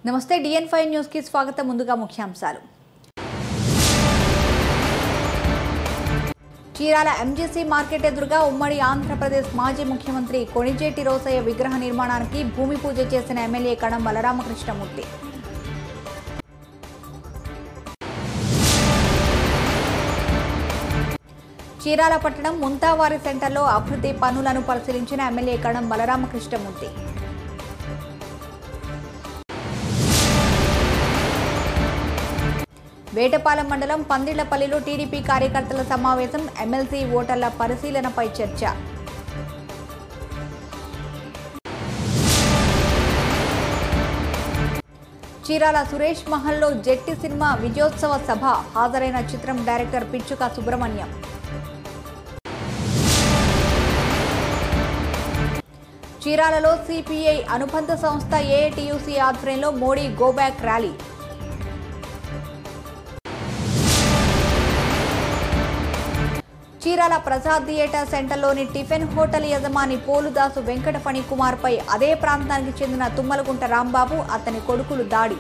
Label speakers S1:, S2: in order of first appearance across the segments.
S1: నమస్తే డిఎన్ five news కి స్వాగతం ముందుగా ముఖ్యాంశాలు చీరాల ఎంజీసీ మార్కెట్ ఎదురుగా ఉమ్మడి ఆంధ్రప్రదేశ్ మాజీ ముఖ్యమంత్రి కొణిజేటి రోసయ్య విగ్రహ నిర్మాణానికి భూమి పూజ చేసిన ఎమ్మెల్యే కణం బలరామకృష్ణమూర్తి చీరాల పట్టణం ముంతావారి సెంటర్లో అభివృద్ధి పనులను పరిశీలించిన ఎమ్మెల్యే కణం బలరామకృష్ణమూర్తి వేటపాలెం మండలం పందిళ్లపల్లిలో టీడీపీ కార్యకర్తల సమావేశం ఎమ్మెల్సీ ఓటర్ల పరిశీలనపై చర్చ చీరాల సురేష్ మహల్లో జెట్టి సినిమా విజయోత్సవ సభ హాజరైన చిత్రం డైరెక్టర్ పిచ్చుక సుబ్రహ్మణ్యం చీరాలలో సిపిఐ అనుబంధ సంస్థ ఏఐటియుసి ఆధ్వర్యంలో Modi go back rally Chirala Prasad theatre సెంటర్లోని టిఫిన్ హోటల్ యజమాని పోలుదాసు వెంకట ఫణి కుమార్పై అదే ప్రాంతానికి చెందిన తుమ్మలగుంట రాంబాబు అతని కొడుకులు దాడి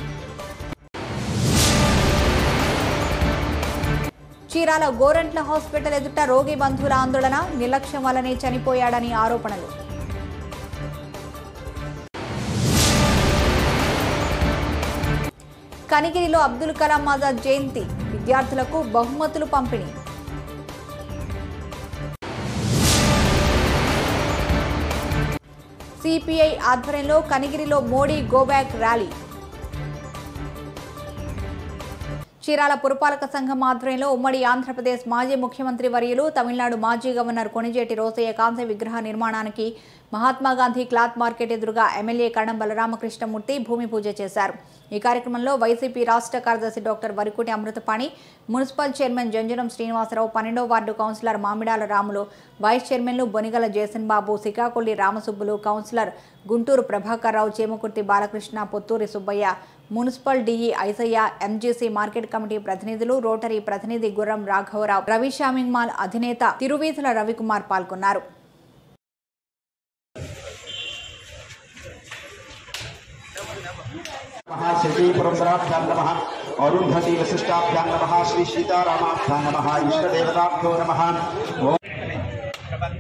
S1: చీరాల గోరంట్ల హాస్పిటల్ ఎదుట రోగి బంధువుల ఆందోళన నిర్లక్ష్యం వల్లనే చనిపోయాడని ఆరోపణలు కనిగిరిలో అబ్దుల్ కలాం ఆజాద్ జయంతి విద్యార్థులకు బహుమతులు పంపిణీ సిపిఐ ఆధ్వర్యంలో కనిగిరిలో మోడీ గోబ్యాక్ ర్యాలీ చీరాల పురపాలక సంఘం ఆధ్వర్యంలో ఉమ్మడి ఆంధ్రప్రదేశ్ మాజీ ముఖ్యమంత్రి వర్యులు తమిళనాడు మాజీ గవర్నర్ కొణిజేటి రోసయ్య కాంస్య విగ్రహ నిర్మాణానికి మహాత్మాగాంధీ క్లాత్ మార్కెట్ ఎదురుగా ఎమ్మెల్యే కణం బలరామకృష్ణమూర్తి భూమి పూజ చేశారు ఈ కార్యక్రమంలో వైసీపీ రాష్ట్ర కార్యదర్శి doctor Varikuti Amruthapani municipal chairman Janjanam Srinivasarao పన్నెండో ward councillor Mamidala Ramulu vice చైర్మన్లు Bonigala Jason Babu Sikakolli Ramasubbulu councillor Gunturu Prabhakar Rao Chemakurthi Balakrishna Potturi Subbaiah municipal DE Aisayya MGC market committee ప్రతినిధులు రోటరీ ప్రతినిధి గుర్రం రాఘవరావు రవి షామింగ్ మాల్ అధినేత తిరువీధుల రవికుమార్ పాల్గొన్నారు
S2: नमः श्री परम्पराभ्यां नमः अरुन्धति वसिष्ठाभ्यां नमः श्री सीतारामाभ्यां नमः इष्टदेवताभ्यो नमः ओम
S3: प्रबन्ध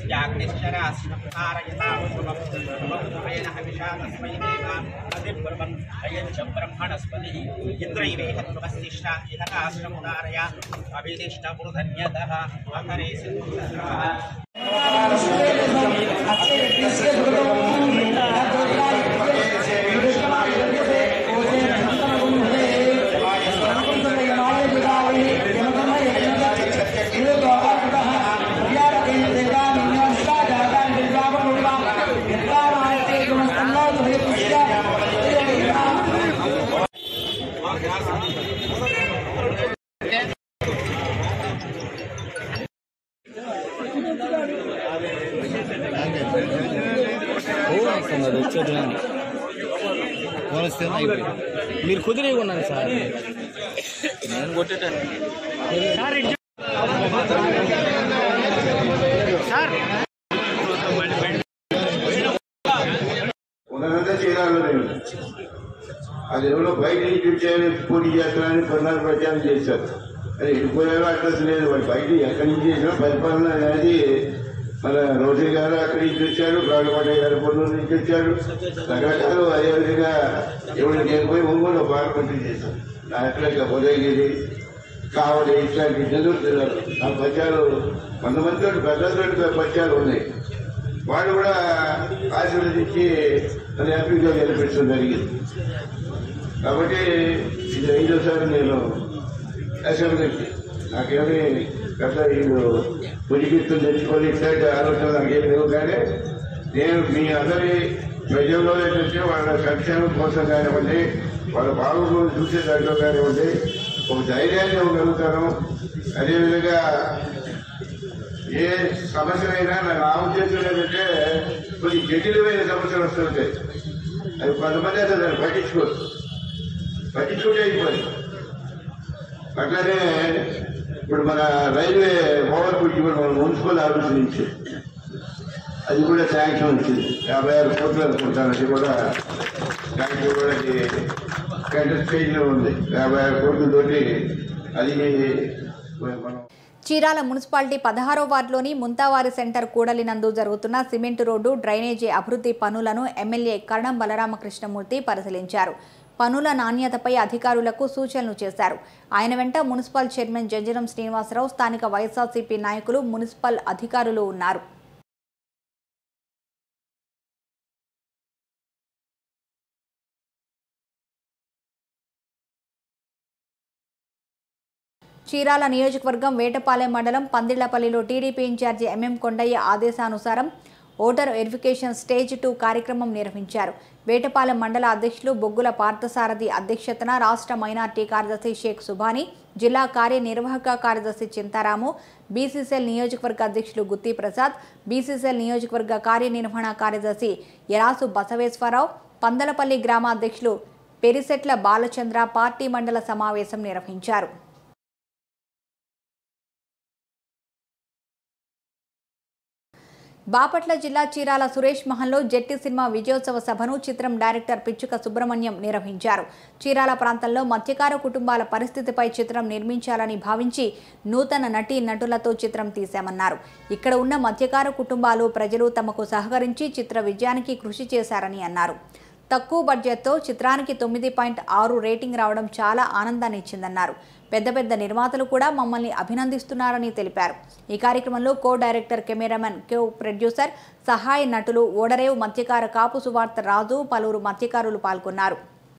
S3: इन्द्रस्याग्निश्चरास्मकारयतावसुभेन हविषा तस्मै देवान् अधिब्रह्मन् अयं च ब्रह्मणस्पतिः इन्द्रैवेहत्वमस्तिष्ठा इहकाश्रमुदारया अभिदिष्टपुरुधन्यतः अकरे सिन्धुः
S4: ఫోన్ అది వచ్చేది ఫోన్ వస్తే అయిపోయింది మీరు కుదిరే ఉన్నాను సార్ నేను కొట్టేటాను
S5: ఉన్నదంతా చీరాల్లో లేదు అది ఎవరో బయట నుంచి వచ్చాయని పోటీ చేస్తారని కొన్నారు ప్రచారం చేశారు అది ఇటుపోయారో అడ్రస్ లేదు వాళ్ళు బయట ఎక్కడి నుంచి చేసినా పరిపాలన అనేది మన రోజీ గారు అక్కడి నుంచి వచ్చారు రాఘపటయ్య గారు పొన్నూరు నుంచి వచ్చారు రకరకాలు అదేవిధంగా ఎవరు నేను పోయి ఒంగోలు పార్లమెంటరీ చేశాను నా ఎక్కడ ఉదయగిరి కావలి ఇట్లాంటి నెల్లూరు జిల్లాలు ఆ పద్యాలు కొంతమంది పెద్ద పద్యాలు ఉన్నాయి వాళ్ళు కూడా ఆశీర్వదించి అది హ్యాపీగా గెలిపించడం జరిగింది కాబట్టి ఇది ఐదోసారి నేను అసెంబ్లీకి నాకేమి పెద్ద వీళ్ళు పురిగిత్తులు తెచ్చుకొని ఇట్లాంటి ఆలోచన నాకేం లేవు కానీ నేను మీ అందరి ప్రజల్లో ఏంటంటే వాళ్ళ సంక్షేమం కోసం కానివ్వండి వాళ్ళ బాగులను చూసే దాంట్లో కానివ్వండి ఒక ధైర్యాన్ని ఇవ్వగలుగుతాను అదేవిధంగా ఏ సమస్యలైనా నాకు ఆ ఉద్దేశం ఏంటంటే కొన్ని జటిలమైన సమస్యలు వస్తుంటాయి అవి కొంతమంది అసలు దాన్ని పట్టించుకోరు పట్టించుకుంటే అయిపోయింది అట్లానే ఇప్పుడు మన రైల్వే ఓవర్ బ్రిడ్జ్ కూడా మన మున్సిపల్ ఆఫీస్ నుంచి అది కూడా శాంక్షన్ వచ్చింది యాభై ఆరు కోట్లు అనుకుంటాను అది కూడా దాంట్లో కూడా అది గంట స్టేజ్లో ఉంది యాభై ఆరు కోట్లతోటి అది మనం
S1: చీరాల మున్సిపాలిటీ పదహారో వార్డులోని ముంతావారి సెంటర్ కూడలినందు జరుగుతున్న సిమెంట్ రోడ్డు డ్రైనేజీ అభివృద్ధి పనులను ఎమ్మెల్యే కరణం బలరామకృష్ణమూర్తి పరిశీలించారు పనుల నాణ్యతపై అధికారులకు సూచనలు చేశారు ఆయన వెంట మున్సిపల్ చైర్మన్ జంజరం శ్రీనివాసరావు స్థానిక వైఎస్ఆర్సీపీ నాయకులు మున్సిపల్ అధికారులు ఉన్నారు చీరాల నియోజకవర్గం వేటపాలెం మండలం పందిళ్లపల్లిలో టీడీపీ ఇన్ఛార్జి ఎంఎం కొండయ్య ఆదేశానుసారం ఓటర్ వెరిఫికేషన్ స్టేజ్ టూ కార్యక్రమం నిర్వహించారు వేటపాలెం మండల అధ్యక్షులు బొగ్గుల పార్థసారథి అధ్యక్షతన రాష్ట్ర మైనార్టీ కార్యదర్శి షేక్ సుబాని జిల్లా కార్యనిర్వాహక కార్యదర్శి చింతారాము బీసీసీఎల్ నియోజకవర్గ అధ్యక్షులు గుత్తి ప్రసాద్ బీసీసీఎల్ నియోజకవర్గ కార్యనిర్వహణ కార్యదర్శి ఎరాసు బసవేశ్వరరావు పందలపల్లి గ్రామ అధ్యక్షులు పెరిసెట్ల బాలచంద్ర పార్టీ మండల సమావేశం నిర్వహించారు బాపట్ల జిల్లా చీరాల సురేష్ మహల్లో జట్టి సినిమా విజయోత్సవ సభను చిత్రం డైరెక్టర్ పిచ్చుక సుబ్రహ్మణ్యం నిర్వహించారు చీరాల ప్రాంతంలో మత్స్యకార కుటుంబాల పరిస్థితిపై చిత్రం నిర్మించాలని భావించి నూతన నటీ నటులతో చిత్రం తీశామన్నారు ఇక్కడ ఉన్న మత్స్యకార కుటుంబాలు ప్రజలు తమకు సహకరించి చిత్ర విజయానికి కృషి చేశారని అన్నారు తక్కువ బడ్జెట్తో చిత్రానికి తొమ్మిది పాయింట్ ఆరు రేటింగ్ రావడం చాలా ఆనందాన్ని ఇచ్చిందన్నారు పెద్ద పెద్ద నిర్మాతలు కూడా మమ్మల్ని అభినందిస్తున్నారని తెలిపారు ఈ కార్యక్రమంలో co director cameraman co producer సహాయ నటులు ఓడరేవు మత్స్యకార కాపు సువార్త రాజు పలువురు మత్స్యకారులు పాల్గొన్నారు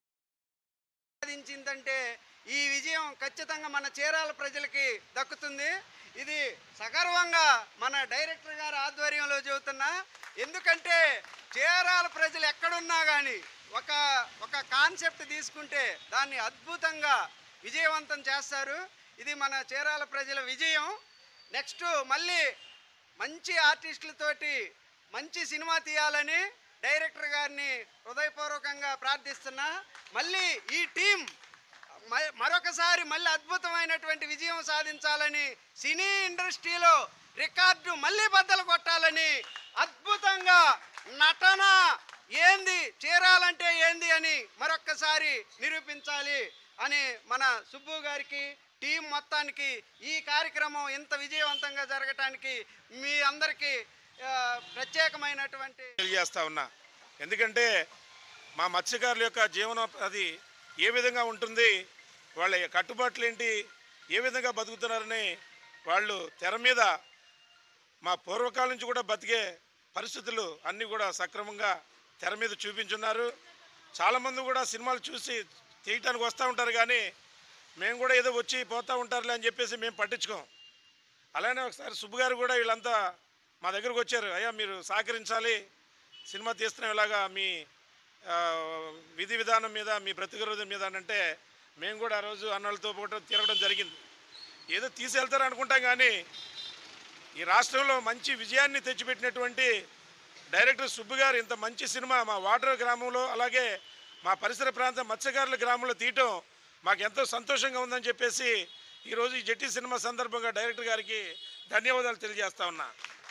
S6: సాధించిందంటే ఈ విజయం ఖచ్చితంగా మన చీరాల ప్రజలకి దక్కుతుంది ఇది సగర్వంగా మన డైరెక్టర్ గారి ఆధ్వర్యంలో చెబుతున్నా ఎందుకంటే చీరాల ప్రజలు ఎక్కడున్నా కానీ ఒక ఒక కాన్సెప్ట్ తీసుకుంటే దాన్ని అద్భుతంగా విజయవంతం చేస్తారు ఇది మన చీరాల ప్రజల విజయం నెక్స్ట్ మళ్ళీ మంచి ఆర్టిస్టులతోటి మంచి సినిమా తీయాలని డైరెక్టర్ గారిని హృదయపూర్వకంగా ప్రార్థిస్తున్నా మళ్ళీ ఈ టీం మ- మరొకసారి మళ్ళీ అద్భుతమైనటువంటి విజయం సాధించాలని సినీ ఇండస్ట్రీలో రికార్డు మళ్ళీ బద్దలు కొట్టాలని అద్భుతంగా నటన ఏంది చేరాలంటే ఏంది అని మరొక్కసారి నిరూపించాలి అని మన సుబ్బు గారికి టీం మొత్తానికి ఈ కార్యక్రమం ఇంత విజయవంతంగా జరగటానికి మీ అందరికీ ఆ, ప్రత్యేకమైనటువంటి
S7: తెలియజేస్తా ఉన్నా ఎందుకంటే మా మత్స్యకారుల యొక్క జీవనోపాధి ఏ విధంగా ఉంటుంది వాళ్ళ కట్టుబాట్లు ఏంటి ఏ విధంగా బతుకుతున్నారని వాళ్ళు తెర మీద మా పూర్వకాలం నుంచి కూడా బతికే పరిస్థితులు అన్నీ కూడా సక్రమంగా తెర మీద చూపించున్నారు చాలామంది కూడా సినిమాలు చూసి తీయటానికి వస్తూ ఉంటారు కానీ మేము కూడా ఏదో వచ్చి పోతూ ఉంటారులే అని చెప్పేసి మేము పట్టించుకోం అలానే ఒకసారి సుబ్బు గారు కూడా వీళ్ళంతా మా దగ్గరకు వచ్చారు అయ్యా మీరు సహకరించాలి సినిమా తీస్తున్నాం ఇలాగా మీ ఆ, విధి విధానం మీద మీ ప్రతిరోజు మీద అని అంటే మేము కూడా ఆ రోజు అన్నలతో పాటు తిరగడం జరిగింది ఏదో తీసుకెళ్తారు అనుకుంటాం కానీ ఈ రాష్ట్రంలో మంచి విజయాన్ని తెచ్చిపెట్టినటువంటి డైరెక్టర్ సుబ్బు గారు ఇంత మంచి సినిమా మా వాటర్ గ్రామంలో అలాగే మా పరిసర ప్రాంత మత్స్యకారుల గ్రామంలో తీయటం మాకు ఎంతో సంతోషంగా ఉందని చెప్పేసి ఈరోజు ఈ జట్టి సినిమా సందర్భంగా డైరెక్టర్ గారికి ధన్యవాదాలు తెలియజేస్తా ఉన్నా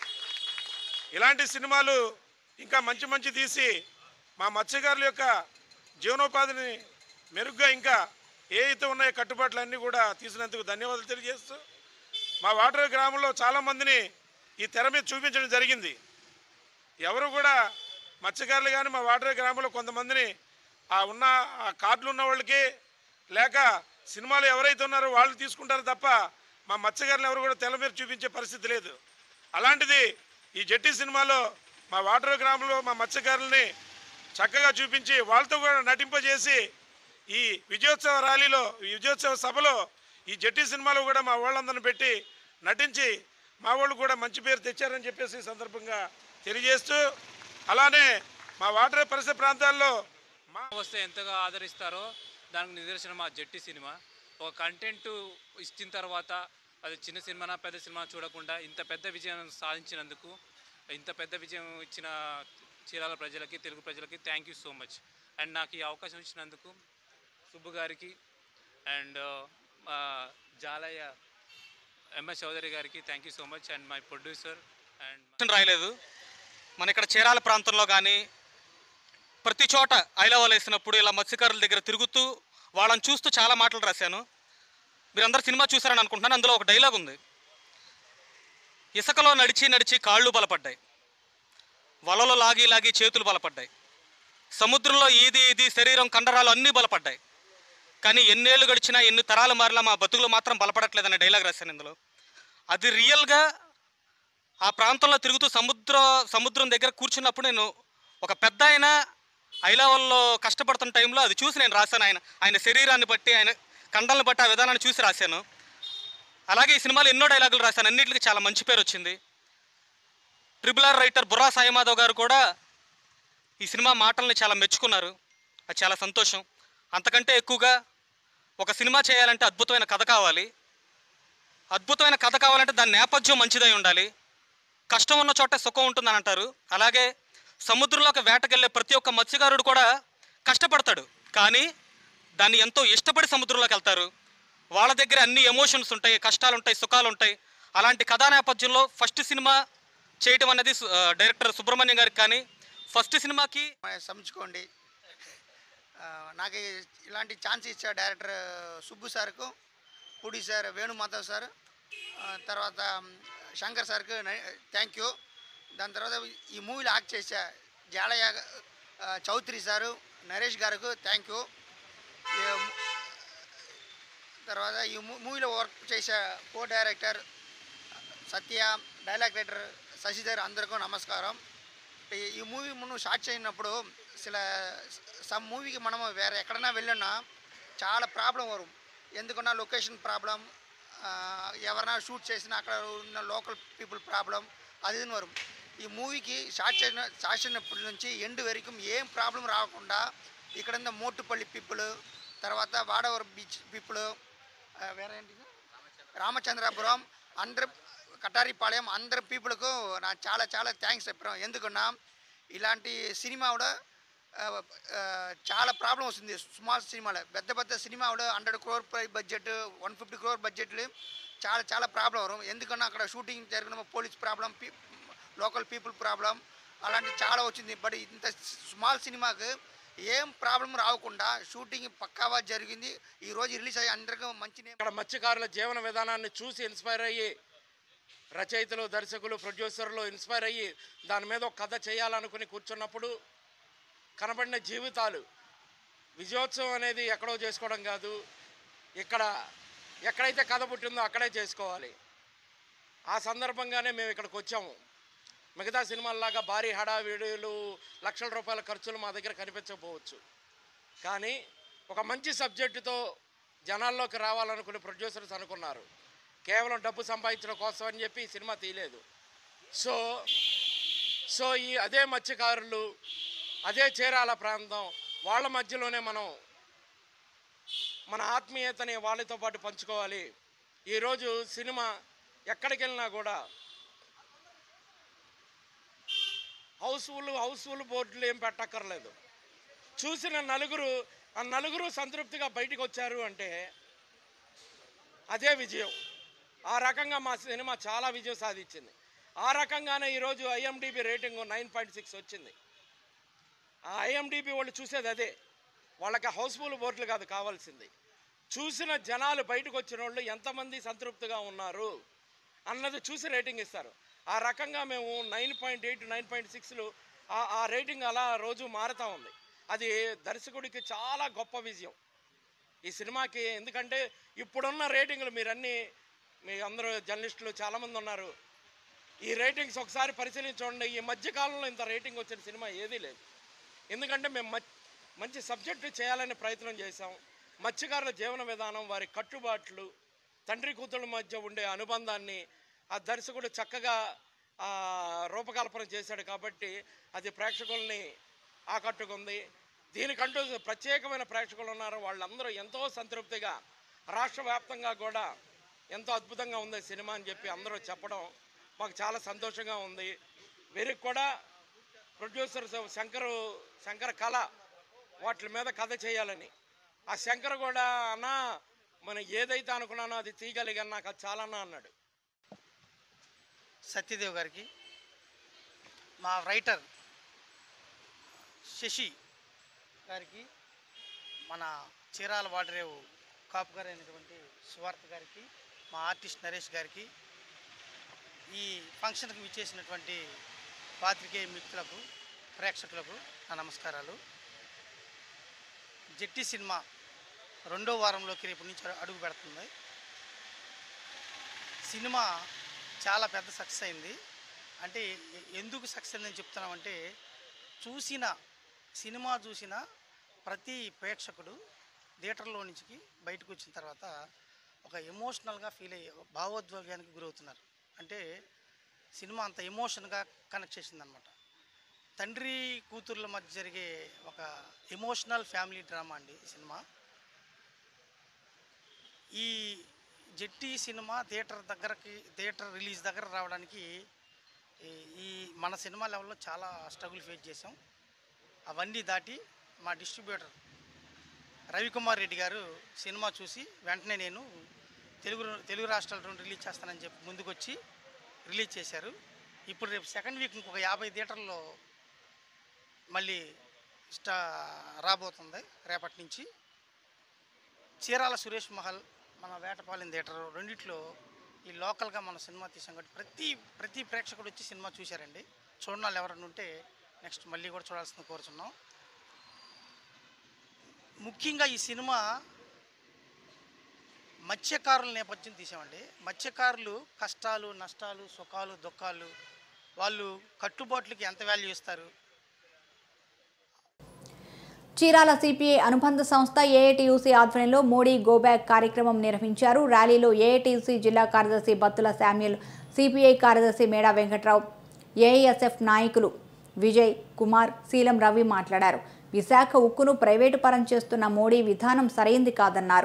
S7: ఇలాంటి సినిమాలు ఇంకా మంచి మంచి తీసి మా మత్స్యకారుల యొక్క జీవనోపాధిని మెరుగ్గా ఇంకా ఏ అయితే ఉన్నాయో కట్టుబాట్లు అన్నీ కూడా తీసినందుకు ధన్యవాదాలు తెలియజేస్తూ మా వాటర్ గ్రామంలో చాలామందిని ఈ తెర మీద చూపించడం జరిగింది ఎవరు కూడా మత్స్యకారులు కానీ మా వాటర్ గ్రామంలో కొంతమందిని ఆ ఉన్న ఆ కార్డులు ఉన్న వాళ్ళకి లేక సినిమాలు ఎవరైతే ఉన్నారో వాళ్ళు తీసుకుంటారు తప్ప మా మత్స్యకారులు ఎవరు కూడా తెర మీద చూపించే పరిస్థితి లేదు అలాంటిది ఈ జట్టి సినిమాలో మా వాటర్ గ్రామంలో మా మత్స్యకారుల్ని చక్కగా చూపించి వాళ్ళతో కూడా నటింపజేసి ఈ విజయోత్సవ ర్యాలీలో ఈ విజయోత్సవ సభలో ఈ జట్టి సినిమాలో కూడా మా వాళ్ళందరిని పెట్టి నటించి మా వాళ్ళు కూడా మంచి పేరు తెచ్చారని చెప్పేసి ఈ సందర్భంగా తెలియజేస్తూ అలానే మా వాటర్ పరిసర ప్రాంతాల్లో మా
S8: వస్తే ఎంతగా ఆదరిస్తారో దానికి నిదర్శనం మా జట్టి సినిమా ఒక కంటెంట్ ఇచ్చిన తర్వాత అది చిన్న సినిమానా పెద్ద సినిమా చూడకుండా ఇంత పెద్ద విజయం సాధించినందుకు ఇంత పెద్ద విజయం ఇచ్చిన చీరాల ప్రజలకి తెలుగు ప్రజలకి thank you so much and నాకు ఈ అవకాశం ఇచ్చినందుకు సుబ్బు గారికి అండ్ జాలయ్య ఎంఎస్ చౌదరి గారికి thank you so much and my producer and
S9: రాయలేదు మన ఇక్కడ చీరాల ప్రాంతంలో కానీ ప్రతి చోట ఐలవాలు వేసినప్పుడు ఇలా మత్స్యకారుల దగ్గర తిరుగుతూ వాళ్ళని చూస్తూ చాలా మాటలు రాశాను మీరందరూ సినిమా చూసారని అనుకుంటున్నాను అందులో ఒక డైలాగ్ ఉంది ఇసుకలో నడిచి నడిచి కాళ్ళు బలపడ్డాయి వలలో లాగి లాగి చేతులు బలపడ్డాయి సముద్రంలో ఈది ఇది శరీరం కండరాలు అన్నీ బలపడ్డాయి కానీ ఎన్నేళ్ళు గడిచినా ఎన్ని తరాలు మారినా మా బతుకులు మాత్రం బలపడట్లేదనే డైలాగ్ రాశాను ఇందులో అది రియల్గా ఆ ప్రాంతంలో తిరుగుతూ సముద్ర సముద్రం దగ్గర కూర్చున్నప్పుడు నేను ఒక పెద్ద ఆయన ఐలావల్లో కష్టపడుతున్న టైంలో అది చూసి నేను రాశాను ఆయన ఆయన శరీరాన్ని బట్టి ఆయన కండలను బట్టి ఆ విధానాన్ని చూసి రాశాను అలాగే ఈ సినిమాలో ఎన్నో డైలాగులు రాశాను అన్నింటికి చాలా మంచి పేరు వచ్చింది triple R writer Burra Saimadhav గారు కూడా ఈ సినిమా మాటల్ని చాలా మెచ్చుకున్నారు అది చాలా సంతోషం అంతకంటే ఎక్కువగా ఒక సినిమా చేయాలంటే అద్భుతమైన కథ కావాలి అద్భుతమైన కథ కావాలంటే దాని నేపథ్యం మంచిదై ఉండాలి కష్టం ఉన్న చోట సుఖం ఉంటుందని అంటారు అలాగే సముద్రంలోకి వేటకెళ్ళే ప్రతి ఒక్క మత్స్యకారుడు కూడా కష్టపడతాడు కానీ దాన్ని ఎంతో ఇష్టపడి సముద్రంలోకి వెళ్తారు వాళ్ళ దగ్గర అన్ని ఎమోషన్స్ ఉంటాయి కష్టాలు ఉంటాయి సుఖాలు ఉంటాయి అలాంటి కథా నేపథ్యంలో ఫస్ట్ సినిమా చేయటం అనేది సు- ఆ, డైరెక్టర్ సుబ్రహ్మణ్యం గారికి కానీ ఫస్ట్ సినిమాకి
S10: సంచుకోండి ఆ, నాకు ఈ- ఇలాంటి ఛాన్స్ ఇచ్చా డైరెక్టర్ సుబ్బు సార్కు పుడి సార్ వేణుమాధవ్ సార్ ఆ, తర్వాత మ్, శంకర్ సార్కు థ్యాంక్ యూ దాని తర్వాత ఈ మూవీలో యాక్ట్ చేసా జాలయ్య ఆ, చౌదరి సారు నరేష్ గారికి థ్యాంక్ యూ ఈ ము- తర్వాత ఈ మూ- మూవీలో వర్క్ చేసే co director Satya dialogue writer Sasidhar అందరికీ నమస్కారం ఈ- ఈ మూవీ మనం స్టార్ట్ చేయనప్పుడు అసలు సమ్ మూవీకి మనం వేరే ఎక్కడైనా వెళ్ళినా చాలా ప్రాబ్లం వரும் ఎందుకన్నా లొకేషన్ ప్రాబ్లం ఎవరైనా షూట్ చేసినా అక్కడ ఉన్న లోకల్ పీపుల్ ప్రాబ్లం అది ఇది వரும் ఈ మూవీకి స్టార్ట్ చేసిన స్టార్ట్ చేసినప్పటి నుంచి ఎండ్ వరకు ఏం ప్రాబ్లం రాకుండా ఇక్కడ ఉన్న మోటుపల్లి పీపుల్ తర్వాత వాడవరం బీచ్ పీపుల్ వేరే ఏంటి రామచంద్రాపురం అందరు కటారిపాళెం అందరు పీపుల్కు నా చాలా చాలా థ్యాంక్స్ చెప్పాం ఎందుకన్నా ఇలాంటి సినిమా కూడా ఆ, ఆ, చాలా ప్రాబ్లం వస్తుంది స్మాల్ సినిమాలో పెద్ద పెద్ద సినిమా కూడా hundred crore budget one fifty crore బడ్జెట్లు చాలా చాలా ప్రాబ్లం వரும் ఎందుకన్నా అక్కడ షూటింగ్ జరిగిన police problem local people problem అలాంటి చాలా వచ్చింది బట్ ఇంత స్మాల్ సినిమాకి ఏం ప్రాబ్లం రాకుండా షూటింగ్ పక్కాగా జరిగింది ఈ రోజు రిలీజ్ అయ్యి అందరికీ మంచి name
S11: ఇక్కడ మత్స్యకారుల జీవన విధానాన్ని చూసి ఇన్స్పైర్ అయ్యి రచయితలు దర్శకులు ప్రొడ్యూసర్లు ఇన్స్పైర్ అయ్యి దాని మీద ఒక కథ చేయాలనుకుని కూర్చున్నప్పుడు కనబడిన జీవితాలు విజయోత్సవం అనేది ఎక్కడో చేసుకోవడం కాదు ఇక్కడ ఎక్కడైతే కథ పుట్టిందో అక్కడే చేసుకోవాలి ఆ సందర్భంగానే మేము ఇక్కడికి వచ్చాము మిగతా సినిమాల్లాగా భారీ హడావిడులు లక్షల రూపాయల ఖర్చులు మా దగ్గర కనిపించకపోవచ్చు కానీ ఒక మంచి సబ్జెక్టుతో జనాల్లోకి రావాలనుకునే ప్రొడ్యూసర్స్ అనుకున్నారు కేవలం డబ్బు సంపాదించడం కోసం అని చెప్పి ఈ సినిమా తీయలేదు సో సో ఈ అదే మత్స్యకారులు అదే చీరాల ప్రాంతం వాళ్ళ మధ్యలోనే మనం మన ఆత్మీయతని వాళ్ళతో పాటు పంచుకోవాలి ఈరోజు సినిమా ఎక్కడికి వెళ్ళినా కూడా హౌస్ఫుల్ హౌస్ఫుల్ బోర్డులు ఏం పెట్టక్కర్లేదు చూసిన నలుగురు ఆ నలుగురు సంతృప్తిగా బయటికి వచ్చారు అంటే అదే విజయం ఆ రకంగా మా సినిమా చాలా విజయం సాధించింది ఆ రకంగానే ఈరోజు IMDb rating nine point six వచ్చింది ఆ ఐఎండిబి వాళ్ళు చూసేది అదే వాళ్ళకి హౌస్ఫుల్ బోర్డులు కాదు కావాల్సింది చూసిన జనాలు బయటకు వచ్చిన వాళ్ళు ఎంతమంది సంతృప్తిగా ఉన్నారు అన్నది చూసి రేటింగ్ ఇస్తారు ఆ రకంగా మేము nine point eight nine point సిక్స్లు ఆ రేటింగ్ అలా రోజు మారుతూ ఉంది అది దర్శకుడికి చాలా గొప్ప విజయం ఈ సినిమాకి ఎందుకంటే ఇప్పుడున్న రేటింగ్లు మీరన్నీ మీ అందరూ జర్నలిస్టులు చాలామంది ఉన్నారు ఈ రేటింగ్స్ ఒకసారి పరిశీలించండి ఈ మధ్యకాలంలో ఇంత రేటింగ్ వచ్చిన సినిమా ఏదీ లేదు ఎందుకంటే మేము మచ్- మంచి సబ్జెక్టు చేయాలనే ప్రయత్నం చేశాం మత్స్యకారుల జీవన విధానం వారి కట్టుబాట్లు తండ్రి కూతుళ్ళ మధ్య ఉండే అనుబంధాన్ని ఆ దర్శకుడు చక్కగా ఆ, రూపకల్పన చేశాడు కాబట్టి అది ప్రేక్షకుల్ని ఆకట్టుకుంది దీనికంటూ ప్రత్యేకమైన ప్రేక్షకులు ఉన్నారు వాళ్ళందరూ ఎంతో సంతృప్తిగా రాష్ట్ర వ్యాప్తంగా కూడా ఎంతో అద్భుతంగా ఉంది సినిమా అని చెప్పి అందరూ చెప్పడం మాకు చాలా సంతోషంగా ఉంది వీరికి కూడా ప్రొడ్యూసర్ శంకరు శంకర కళ వాటి మీద కథ చేయాలని ఆ శంకర్ కూడా అన్న మనం ఏదైతే అనుకున్నానో అది తీయగలిగాను నాకు అది చాలన్నా అన్నాడు
S10: సత్యదేవ్ గారికి మా రైటర్ శశి గారికి మన చీరాల వాడరేవు కాపు గారు అయినటువంటి సువార్త గారికి మా ఆర్టిస్ట్ నరేష్ గారికి ఈ ఫంక్షన్కి విచ్చేసినటువంటి పాత్రికేయ మిత్రులకు ప్రేక్షకులకు నా నమస్కారాలు జట్టి సినిమా రెండో వారంలోకి రేపు నుంచి అడుగు పెడుతుంది సినిమా చాలా పెద్ద సక్సెస్ అయింది అంటే ఎ- ఎందుకు సక్సెస్ అయిందని చెప్తున్నామంటే చూసిన సినిమా చూసిన ప్రతి ప్రేక్షకుడు థియేటర్లో నుంచి బయటకు వచ్చిన తర్వాత ఒక ఎమోషనల్గా ఫీల్ అయ్యే భావోద్వేగానికి గురవుతున్నారు అంటే సినిమా అంత ఎమోషన్గా కనెక్ట్ చేసిందనమాట తండ్రి కూతుర్ల మధ్య జరిగే ఒక ఎమోషనల్ ఫ్యామిలీ డ్రామా అండి ఈ సినిమా ఈ జట్టి సినిమా థియేటర్ దగ్గరకి థియేటర్ రిలీజ్ దగ్గర రావడానికి ఈ- ఈ మన సినిమా లెవెల్లో చాలా స్ట్రగుల్ ఫేస్ చేసాం అవన్నీ దాటి మా డిస్ట్రిబ్యూటర్ రవికుమార్ రెడ్డి గారు సినిమా చూసి వెంటనే నేను తెలుగు తెలుగు రాష్ట్రాల్లో రిలీజ్ చేస్తానని చెప్పి ముందుకొచ్చి రిలీజ్ చేశారు ఇప్పుడు రేపు సెకండ్ వీక్ ఇంకొక యాభై థియేటర్లో మళ్ళీ స్టా రాబోతుంది రేపటి నుంచి చీరాల సురేష్ మహల్ మన వేటపాలెం థియేటర్ రెండిట్లో ఈ లోకల్గా మన సినిమా తీసాం కాబట్టి ప్రతి ప్రతి ప్రేక్షకుడు వచ్చి సినిమా చూశారండి చూడని వాళ్ళు ఎవరైనా ఉంటే నెక్స్ట్ మళ్ళీ కూడా చూడాల్సింది కోరుచున్నాం ముఖ్యంగా ఈ సినిమా మత్స్యకారుల నేపథ్యం తీసామండి మత్స్యకారులు కష్టాలు నష్టాలు సుఖాలు దుఃఖాలు వాళ్ళు కట్టుబాట్లకి ఎంత వాల్యూ ఇస్తారు
S1: చీరాల సిపిఐ అనుబంధ సంస్థ ఏఐటియుసి ఆధ్వర్యంలో మోడీ గోబ్యాక్ కార్యక్రమం నిర్వహించారు ర్యాలీలో ఏఐటియుసి జిల్లా కార్యదర్శి బత్తుల శామ్యుల్ సిపిఐ కార్యదర్శి మేడా వెంకట్రావు ఏఐఎస్ఎఫ్ నాయకులు విజయ్ కుమార్ శీలం రవి మాట్లాడారు విశాఖ ఉక్కును ప్రైవేటు పరం చేస్తున్న మోడీ విధానం సరైంది కాదన్నారు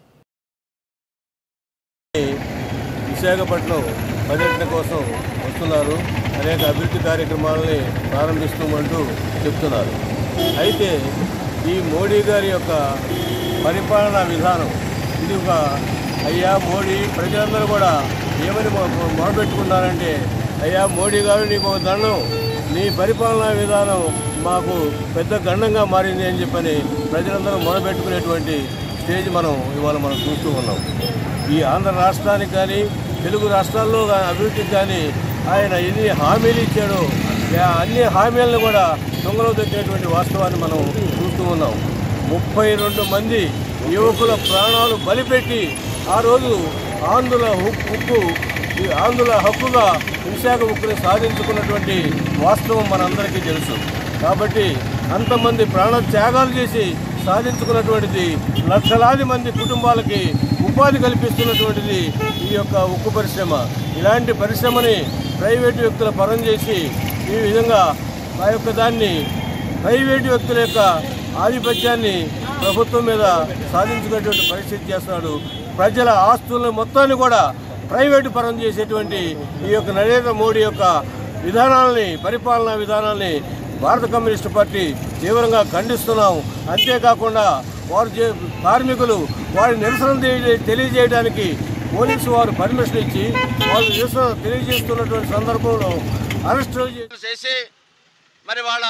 S12: విశాఖపట్నం పర్యటన కోసం వస్తున్నారు అనేక అభివృద్ధి కార్యక్రమాలని ప్రారంభిస్తామంటూ చెప్తున్నారు అయితే ఈ మోడీ గారి యొక్క పరిపాలనా విధానం ఇది ఒక అయ్యా మోడీ ప్రజలందరూ కూడా ఏమని మొ- మొరపెట్టుకున్నారంటే అయ్యా మోడీ గారు నీకు ఒక దండం నీ పరిపాలనా విధానం మాకు పెద్ద గండంగా మారింది అని చెప్పని ప్రజలందరూ మొరపెట్టుకునేటువంటి స్టేజ్ మనం ఇవాళ మనం చూస్తూ ఉన్నాం ఈ ఆంధ్ర రాష్ట్రానికి కానీ తెలుగు రాష్ట్రాల్లో గా- అభివృద్ధికి కానీ ఆయన ఎన్ని హామీలు ఇచ్చాడో ఆ అన్ని హామీలను కూడా దొంగలో దొక్కినటువంటి వాస్తవాన్ని మనం చూస్తూ ఉన్నాం ముప్పై రెండు మంది యువకుల ప్రాణాలు బలిపెట్టి ఆ రోజు ఆంధ్రుల హుక్- హక్కు ఈ ఆంధ్రుల హక్కుగా విశాఖ ఉక్కుని సాధించుకున్నటువంటి వాస్తవం మనందరికీ తెలుసు కాబట్టి అంతమంది ప్రాణ త్యాగాలు చేసి సాధించుకున్నటువంటిది లక్షలాది మంది కుటుంబాలకి ఉపాధి కల్పిస్తున్నటువంటిది ఈ యొక్క ఉక్కు పరిశ్రమ ఇలాంటి పరిశ్రమని ప్రైవేటు వ్యక్తుల పరం చేసి ఈ విధంగా ఆ యొక్క దాన్ని ప్రైవేటు వ్యక్తుల యొక్క ఆధిపత్యాన్ని ప్రభుత్వం మీద సాధించుకునేటువంటి పరిస్థితి చేస్తున్నాడు ప్రజల ఆస్తులను మొత్తాన్ని కూడా ప్రైవేటు పరం చేసేటువంటి ఈ యొక్క నరేంద్ర మోడీ యొక్క విధానాలని పరిపాలనా విధానాల్ని భారత కమ్యూనిస్టు పార్టీ తీవ్రంగా ఖండిస్తున్నాం అంతేకాకుండా వారు చే- కార్మికులు వారి నిరసన తెలియ- తెలియజేయడానికి పోలీసు వారు పర్మిషన్ ఇచ్చి వాళ్ళు నిరసన తెలియజేస్తున్నటువంటి సందర్భంలో అరెస్టు చేసి
S13: చేసి మరి వాళ్ళ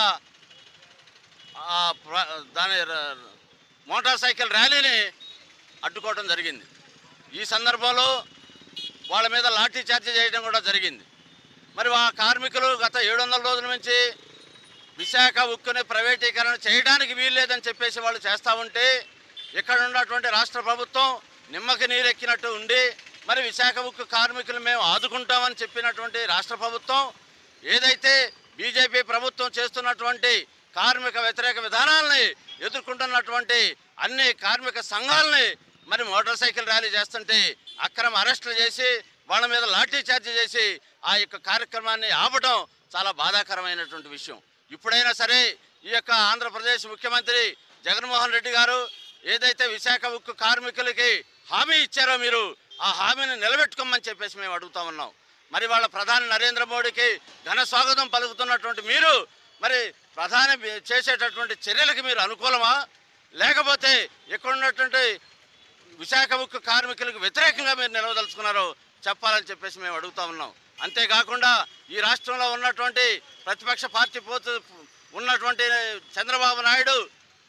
S13: ఆ ప్ర- దాని ర- మోటార్ సైకిల్ ర్యాలీని అడ్డుకోవడం జరిగింది ఈ సందర్భంలో వాళ్ళ మీద లాఠీ చార్జ్ చేయడం కూడా జరిగింది మరి ఆ కార్మికులు గత ఏడు వందల రోజుల నుంచి విశాఖ ఉక్కుని ప్రైవేటీకరణ చేయడానికి వీల్లేదని చెప్పేసి వాళ్ళు చేస్తూ ఉంటే ఇక్కడ ఉన్నటువంటి రాష్ట్ర ప్రభుత్వం నిమ్మకి నీరెక్కినట్టు ఉండి మరి విశాఖ ఉక్కు కార్మికులు మేము ఆదుకుంటామని చెప్పినటువంటి రాష్ట్ర ప్రభుత్వం ఏదైతే బీజేపీ ప్రభుత్వం చేస్తున్నటువంటి కార్మిక వ్యతిరేక విధానాలని ఎదుర్కొంటున్నటువంటి అన్ని కార్మిక సంఘాలని మరి మోటార్ సైకిల్ ర్యాలీ చేస్తుంటే అక్రమ అరెస్టులు చేసి వాళ్ళ మీద లాఠీ చార్జ్ చేసి ఆ యొక్క కార్యక్రమాన్ని ఆపడం చాలా బాధాకరమైనటువంటి విషయం ఇప్పుడైనా సరే ఈ యొక్క ఆంధ్రప్రదేశ్ ముఖ్యమంత్రి జగన్మోహన్ రెడ్డి గారు ఏదైతే విశాఖ ఉక్కు కార్మికులకి హామీ ఇచ్చారో మీరు ఆ హామీని నిలబెట్టుకోమని చెప్పేసి మేము అడుగుతా ఉన్నాం మరి వాళ్ళ ప్రధాని నరేంద్ర మోడీకి ఘన స్వాగతం పలుకుతున్నటువంటి మీరు మరి ప్రధాని చేసేటటువంటి చర్యలకు మీరు అనుకూలమా లేకపోతే ఇక్కడ ఉన్నటువంటి విశాఖ ఉక్కు కార్మికులకు వ్యతిరేకంగా మీరు నిలవదలుచుకున్నారో చెప్పాలని చెప్పేసి మేము అడుగుతా ఉన్నాం అంతేకాకుండా ఈ రాష్ట్రంలో ఉన్నటువంటి ప్రతిపక్ష పార్టీ పోతు ఉన్నటువంటి చంద్రబాబు నాయుడు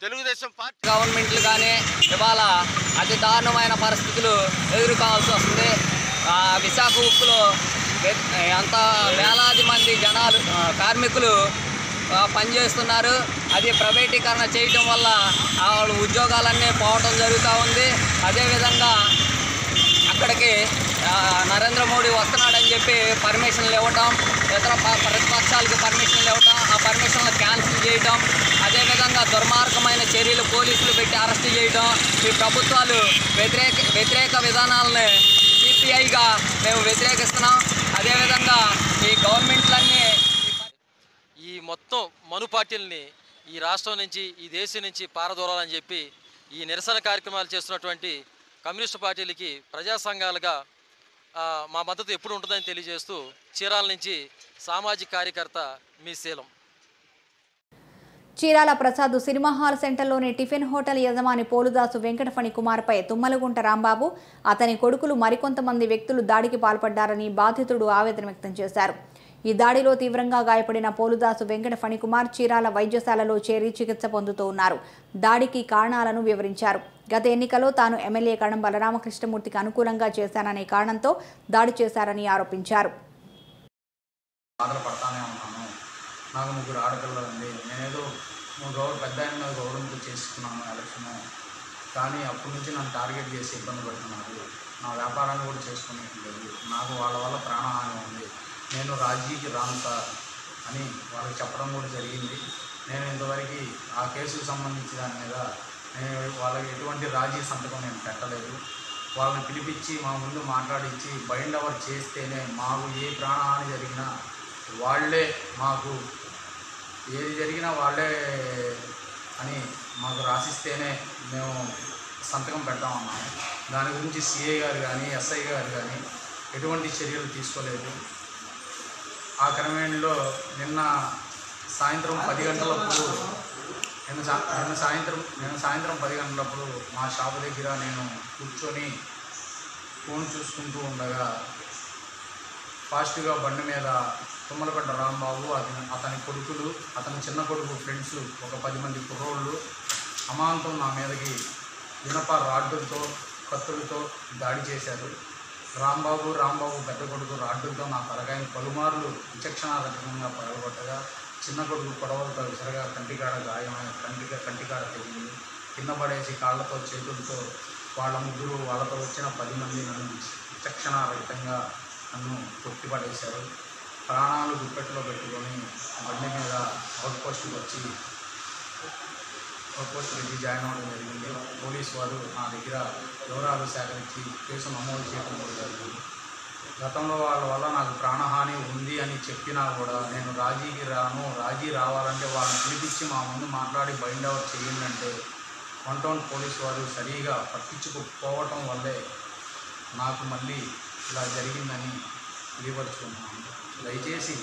S13: తెలుగుదేశం పార్టీ
S14: గవర్నమెంట్లు కానీ ఇవాళ అతి దారుణమైన పరిస్థితులు ఎదుర్కోవాల్సి వస్తుంది ఆ, విశాఖ ఉక్కులో వె- ఎంత వేలాది మంది జనాలు ఆ, కార్మికులు ఆ, పనిచేస్తున్నారు అది ప్రైవేటీకరణ చేయటం వల్ల ఆ వాళ్ళ ఉద్యోగాలన్నీ పోవటం జరుగుతూ ఉంది అదేవిధంగా అక్కడికి ఆ, నరేంద్ర మోడీ వస్తున్నాడని చెప్పి పర్మిషన్లు ఇవ్వటం ఇతర ప- ప్రతిపక్షాలకు పర్మిషన్లు ఇవ్వటం ఆ పర్మిషన్లు క్యాన్సిల్ చేయటం అదేవిధంగా దుర్మార్గమైన చర్యలు పోలీసులు పెట్టి అరెస్ట్ చేయటం ఈ ప్రభుత్వాలు వ్యతిరేక వ్యతిరేక విధానాలని సిపిఐగా మేము వ్యతిరేకిస్తున్నాం అదేవిధంగా ఈ గవర్నమెంట్లన్నీ
S15: ఈ మొత్తం మను పార్టీలని ఈ రాష్ట్రం నుంచి ఈ దేశం నుంచి పారదోలాలని చెప్పి ఈ నిరసన కార్యక్రమాలు చేస్తున్నటువంటి కమ్యూనిస్టు పార్టీలకి ప్రజా సంఘాలుగా ఆ, మా మద్దతు ఎప్పుడు ఉంటుందని తెలియజేస్తూ చీరాల నుంచి సామాజిక కార్యకర్త మీ శీలం
S1: చీరాల ప్రసాద్ సినిమా హాల్ సెంటర్లోని టిఫిన్ హోటల్ యజమాని పోలుదాసు వెంకటఫణి కుమార్పై తుమ్మలగుంట రాంబాబు అతని కొడుకులు మరికొంతమంది వ్యక్తులు దాడికి పాల్పడ్డారని బాధితుడు ఆవేదన వ్యక్తం చేశారు ఈ దాడిలో తీవ్రంగా గాయపడిన పోలుదాసు వెంకట ఫణికుమార్ చీరాల వైద్యశాలలో చేరి చికిత్స పొందుతూ ఉన్నారు దాడికి కారణాలను వివరించారు గత ఎన్నికలో తాను ఎమ్మెల్యే కణం బలరామకృష్ణమూర్తికి అనుకూలంగా చేశాననే కారణంతో దాడి చేశారని ఆరోపించారు
S16: బాధపడతానే ఉన్నాను నాకు ముగ్గురు ఆడపిల్లలు ఉంది నేనేదో గౌరవ పెద్ద ఆయన మీద గౌరవంతో చేసుకున్నాను ఎలక్షన్ కానీ అప్పటి నుంచి నన్ను టార్గెట్ చేసి ఇబ్బంది పడుతున్నారు నా వ్యాపారాన్ని కూడా చేసుకునేట్లేదు నాకు వాళ్ళ వల్ల ప్రాణహాని ఉంది నేను రాజీకి రాను సార్ అని వాళ్ళకి చెప్పడం కూడా జరిగింది నేను ఇంతవరకు ఆ కేసుకు సంబంధించి దాని మీద నేను వాళ్ళకి ఎటువంటి రాజీ సంతకం నేను పెట్టలేదు వాళ్ళని పిలిపించి మా ముందు మాట్లాడించి బైండ్ అవర్ చేస్తేనే మాకు ఏ ప్రాణహాని జరిగినా వాళ్ళే మాకు ఏది జరిగినా వాళ్ళే అని మాకు రాసిస్తేనే మేము సంతకం పెడతామన్నాము దాని గురించి సిఐ గారు కానీ ఎస్ఐ గారు కానీ ఎటువంటి చర్యలు తీసుకోలేదు ఆ క్రమేణలో నిన్న సాయంత్రం పది గంటలప్పుడు నిన్న సా నిన్న సాయంత్రం నిన్న సాయంత్రం పది గంటలప్పుడు మా షాపు దగ్గర నేను కూర్చొని ఫోన్ చూసుకుంటూ ఉండగా ఫాస్ట్గా బండి మీద తుమ్మలపడ్డ రాంబాబు అతని అతని కొడుకులు అతని చిన్న కొడుకు ఫ్రెండ్స్ ఒక పది మంది కుర్రోళ్ళు అమాంతం నా మీదకి ఇనప రాడ్డులతో కత్తులతో దాడి చేశారు రాంబాబు రాంబాబు పెద్ద కొడుకు రాడ్డులతో నా తలకాయని పలుమార్లు విచక్షణారహితంగా పడగొట్టగా చిన్న కొడుకు పొడవలతో విసరగా కంటికాడ గాయమైన కంటిక కంటికాడ తెగింది కింద పడేసి కాళ్ళతో చేతులతో వాళ్ళ ముగ్గురు వాళ్ళతో వచ్చిన పది మంది నన్ను విచక్షణారహితంగా నన్ను కొట్టి పడేశారు ప్రాణాలు గుప్పెట్లో పెట్టుకొని బండి మీద అవుట్ పోస్ట్కి వచ్చి అవుట్ పోస్ట్ వెళ్ళి జాయిన్ అవ్వడం జరిగింది పోలీస్ వారు నా దగ్గర వివరాలు సేకరించి కేసు నమోదు చేయడం కూడా జరిగింది గతంలో వాళ్ళ వల్ల నాకు ప్రాణహాని ఉంది అని చెప్పినా కూడా నేను రాజీకి రాను రాజీ రావాలంటే వాళ్ళని పిలిపించి మా ముందు మాట్లాడి బైండ్ అవుట్ చేయండి అంటే వన్ టౌన్ పోలీస్ వారు సరిగా పట్టించుకోకపోవటం వల్లే నాకు మళ్ళీ ఇలా జరిగిందని తెలియపరుచుకున్నాను దయచేసి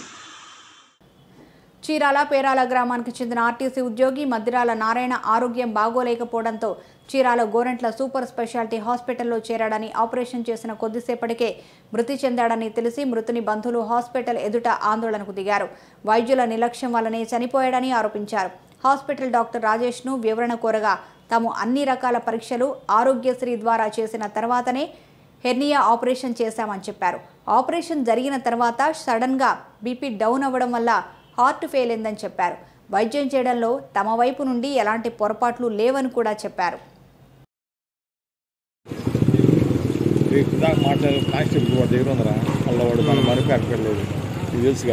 S1: చీరాల పేరాల గ్రామానికి చెందిన ఆర్టీసీ ఉద్యోగి మద్దిరాల నారాయణ ఆరోగ్యం బాగోలేకపోవడంతో చీరాల గోరెంట్ల సూపర్ స్పెషాలిటీ హాస్పిటల్లో చేరాడని ఆపరేషన్ చేసిన కొద్దిసేపటికే మృతి చెందాడని తెలిసి మృతుని బంధువులు హాస్పిటల్ ఎదుట ఆందోళనకు దిగారు వైద్యుల నిర్లక్ష్యం వల్లనే చనిపోయాడని ఆరోపించారు హాస్పిటల్ డాక్టర్ రాజేష్ను వివరణ కోరగా తాము అన్ని రకాల పరీక్షలు ఆరోగ్యశ్రీ ద్వారా చేసిన తర్వాతనే హెర్నియా ఆపరేషన్ చేశామని చెప్పారు ఆపరేషన్ జరిగిన తర్వాత సడన్గా బీపీ డౌన్ అవ్వడం వల్ల హార్ట్ ఫెయిల్ అయిందని చెప్పారు వైద్యం చేయడంలో తమ వైపు నుండి ఎలాంటి పొరపాట్లు లేవని కూడా చెప్పారు
S17: రేపు దాకా మాట్లాడే కానిస్టేబుల్ వాడి దగ్గర ఉందరా వాళ్ళ వాడు మన మనకి అక్కర్లేదు ఇది తెలుసుగా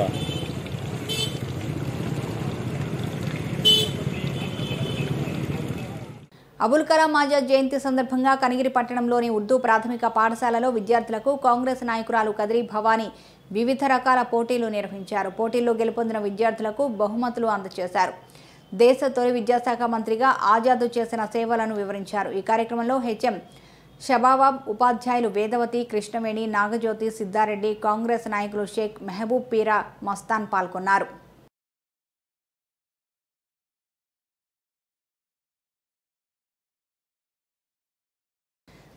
S1: అబుల్ కలాం ఆజాద్ జయంతి సందర్భంగా కనిగిరి పట్టణంలోని ఉర్దూ ప్రాథమిక పాఠశాలలో విద్యార్థులకు కాంగ్రెస్ నాయకురాలు కదిరి భవానీ వివిధ రకాల పోటీలు నిర్వహించారు పోటీల్లో గెలుపొందిన విద్యార్థులకు బహుమతులు అందజేశారు దేశ తొలి విద్యాశాఖ మంత్రిగా ఆజాద్ చేసిన సేవలను వివరించారు ఈ కార్యక్రమంలో హెచ్ఎం షబాబాబ్ ఉపాధ్యాయులు వేదవతి కృష్ణవేణి నాగజ్యోతి సిద్ధారెడ్డి కాంగ్రెస్ నాయకులు షేక్ మెహబూబ్ పీరా మస్తాన్ పాల్గొన్నారు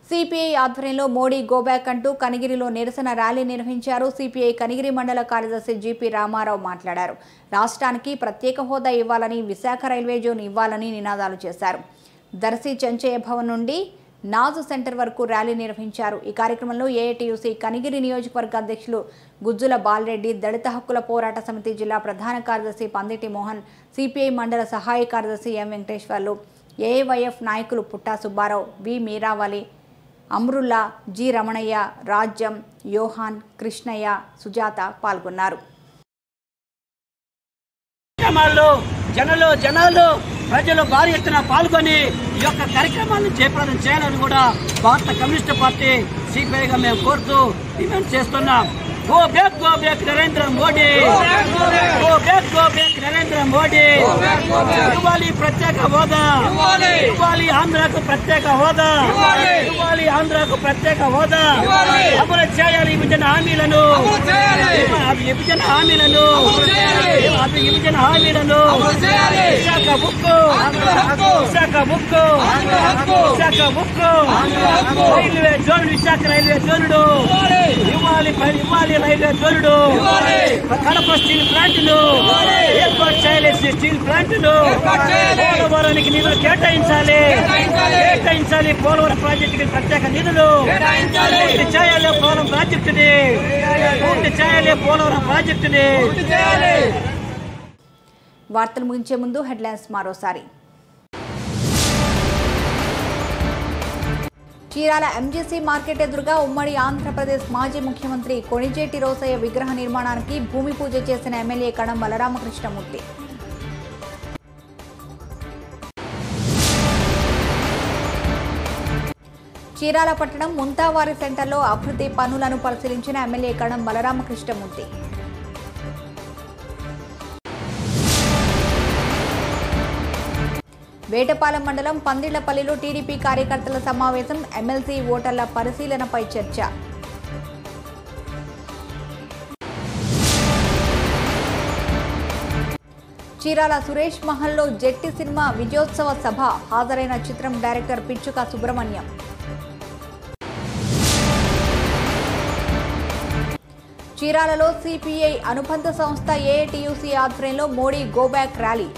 S1: సిపిఐ ఆధ్వర్యంలో మోడీ గోబ్యాక్ అంటూ కనిగిరిలో నిరసన ర్యాలీ నిర్వహించారు సిపిఐ కనిగిరి మండల కార్యదర్శి జీపీ రామారావు మాట్లాడారు రాష్ట్రానికి ప్రత్యేక హోదా ఇవ్వాలని విశాఖ రైల్వే జోన్ ఇవ్వాలని నినాదాలు చేశారు దర్శి చెంచయ్య భవన్ నుండి నాజు సెంటర్ వరకు ర్యాలీ నిర్వహించారు ఈ కార్యక్రమంలో ఏఐటియుసి కనిగిరి నియోజకవర్గ అధ్యక్షులు గుజ్జుల బాలరెడ్డి దళిత హక్కుల పోరాట సమితి జిల్లా ప్రధాన కార్యదర్శి పందిటి మోహన్ సిపిఐ మండల సహాయ కార్యదర్శి ఎం వెంకటేశ్వర్లు ఏఐవైఎఫ్ నాయకులు పుట్టా సుబ్బారావు వి మీరావలి అమ్రుల్లా జి రమణయ్య రాజ్యం యోహాన్ కృష్ణయ్య సుజాత పాల్గొన్నారు
S18: కార్యక్రమాల్లో జనలు జనాలు ప్రజలు భారీ ఎత్తున పాల్గొని ఈ యొక్క కార్యక్రమాలను జయప్రదం చేయాలని కూడా భారత కమ్యూనిస్ట్ పార్టీ సిపిఐగా మేము కోరుతూ డిమాండ్ చేస్తున్నాం go back go back Narendra Modi go back go back Narendra Modi ఇవ్వాలి ప్రత్యేక హోదా ఇవ్వాలి ఆంధ్రాకు ప్రత్యేక హోదా ఇవ్వాలి ఆంధ్రాకు ప్రత్యేక హోదా అమలు చేయాలి విభజన హామీలను విభజన హామీలను అది విభజన హామీలను విశాఖ ముక్కు విశాఖ ముక్కు విశాఖ ముక్కు రైల్వే జోన్ విశాఖ రైల్వే జోనుడు ఇవ్వాలి ఇవ్వాలి రైల్వే జోనుడు కడప స్టీల్ ప్లాంట్లు ఏర్పాటు చేయాలి స్టీల్ ప్లాంట్లు పోలవరానికి నిధులు కేటాయించాలి కేటాయించాలి పోలవరం ప్రాజెక్టుకి ప్రత్యేక నిధులు పూర్తి చేయాలి పోలవరం ప్రాజెక్టుని పూర్తి చేయాలి పోలవరం ప్రాజెక్టుని
S1: వార్తలు ముగించే ముందు హెడ్లైన్స్ మరోసారి చీరాల ఎంజీసీ మార్కెట్ ఎదురుగా ఉమ్మడి ఆంధ్రప్రదేశ్ మాజీ ముఖ్యమంత్రి కొణిజేటి రోసయ్య విగ్రహ నిర్మాణానికి భూమి పూజ చేసిన ఎమ్మెల్యే కణం బలరామకృష్ణమూర్తి చీరాల పట్టణం ముంతావారి సెంటర్లో అభివృద్ధి పనులను పరిశీలించిన ఎమ్మెల్యే కణం బలరామకృష్ణమూర్తి వేటపాలెం మండలం పందిళ్లపల్లిలో టీడీపీ కార్యకర్తల సమావేశం ఎమ్మెల్సీ ఓటర్ల పరిశీలనపై చర్చ చీరాల సురేష్ మహల్లో జెట్టి సినిమా విజయోత్సవ సభ హాజరైన చిత్రం డైరెక్టర్ పిచ్చుక సుబ్రహ్మణ్యం చీరాలలో సిపిఐ అనుబంధ సంస్థ ఏఐటియుసి ఆధ్వర్యంలో Modi go back rally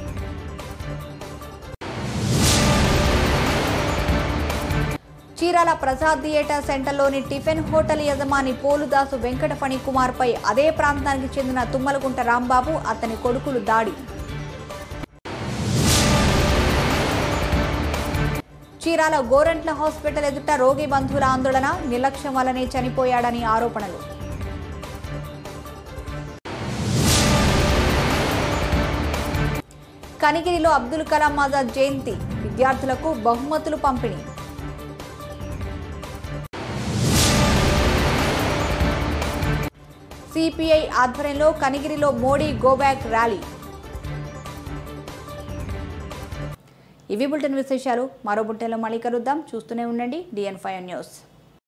S1: Chirala Prasad theatre సెంటర్లోని టిఫిన్ హోటల్ యజమాని పోలుదాసు వెంకటఫణి కుమార్పై అదే ప్రాంతానికి చెందిన తుమ్మలగుంట రాంబాబు అతని కొడుకులు దాడి చీరాల గోరంట్ల హాస్పిటల్ ఎదుట రోగి బంధువుల ఆందోళన నిర్లక్ష్యం వల్లనే చనిపోయాడని ఆరోపణలు కనిగిరిలో అబ్దుల్ కలాం ఆజాద్ జయంతి విద్యార్థులకు బహుమతులు పంపిణీ సిపిఐ ఆధ్వర్యంలో కనిగిరిలో మోడీ గోబ్యాక్ ర్యాలీ ఇవి బులెటిన్ విశేషాలు మరో బులెటిన్లో మళ్ళీ కలుద్దాం చూస్తూనే ఉండండి డిఎన్ ఫైవ్ న్యూస్